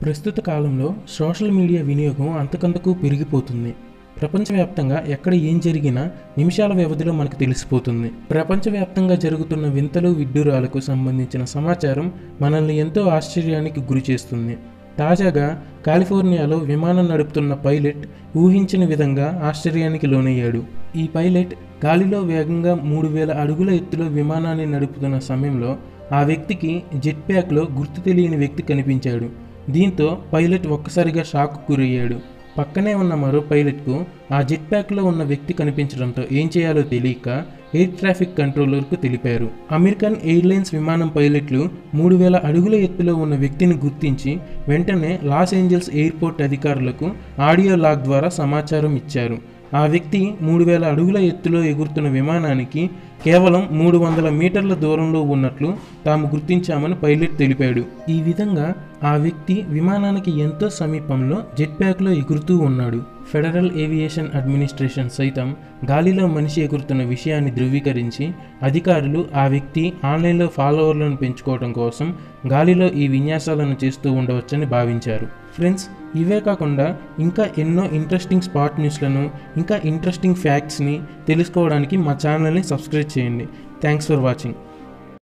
ప్రస్తుత కాలంలో social media వినియోగం అంతకంతకు పెరిగిపోతుంది ప్రపంచవ్యాప్తంగా ఎక్కడ ఏం జరిగినా నిమిషాల వ్యవధిలో మనకు తెలిసిపోతుంది ప్రపంచవ్యాప్తంగా జరుగుతున్న వింతలు విడ్డూరాలకు సంబంధించిన సమాచారం మనల్ని ఎంతో ఆశ్చర్యానికి గురి చేస్తుంది తాజాగా కాలిఫోర్నియాలో విమానం నడుపుతున్న పైలట్ ఊహించిన విధంగా ఆశ్చర్యానికి లోనయ్యాడు ఈ పైలట్ గాలిలో వేగంగా మూడు వేల అడుగుల ఎత్తులో విమానాన్ని నడుపుతున్న సమయంలో ఆ వ్యక్తికి జెట్ ప్యాక్లో గుర్తు తెలియని వ్యక్తి కనిపించాడు దీంతో పైలట్ ఒక్కసారిగా షాక్ గురయ్యాడు పక్కనే ఉన్న మరో పైలట్కు ఆ జెట్ ప్యాక్లో ఉన్న వ్యక్తి కనిపించడంతో ఏం చేయాలో తెలియక ఎయిర్ ట్రాఫిక్ కంట్రోలర్కు తెలిపారు అమెరికన్ ఎయిర్లైన్స్ విమానం పైలట్లు మూడు వేల అడుగుల ఎత్తులో ఉన్న వ్యక్తిని గుర్తించి వెంటనే లాస్ ఏంజల్స్ ఎయిర్పోర్ట్ అధికారులకు ఆడియో లాగ్ ద్వారా సమాచారం ఇచ్చారు ఆ వ్యక్తి మూడు వేల అడుగుల ఎత్తులో ఎగురుతున్న విమానానికి కేవలం మూడు వందల మీటర్ల దూరంలో ఉన్నట్లు తాము గుర్తించామని పైలట్ తెలిపాడు ఈ విధంగా ఆ వ్యక్తి విమానానికి ఎంతో సమీపంలో జెట్ ప్యాక్లో ఎగురుతూ ఉన్నాడు ఫెడరల్ ఏవియేషన్ అడ్మినిస్ట్రేషన్ సైతం గాలిలో మనిషి ఎగురుతున్న విషయాన్ని ధృవీకరించి అధికారులు ఆ వ్యక్తి ఆన్లైన్లో ఫాలోవర్లను పెంచుకోవడం కోసం గాలిలో ఈ విన్యాసాలను చేస్తూ ఉండవచ్చని భావించారు ఫ్రెండ్స్ ఇవే కాకుండా ఇంకా ఎన్నో ఇంట్రెస్టింగ్ స్పాట్ న్యూస్లను ఇంకా ఇంట్రెస్టింగ్ ఫ్యాక్ట్స్ని తెలుసుకోవడానికి మా ఛానల్ని సబ్స్క్రైబ్ చేయండి థ్యాంక్స్ ఫర్ వాచింగ్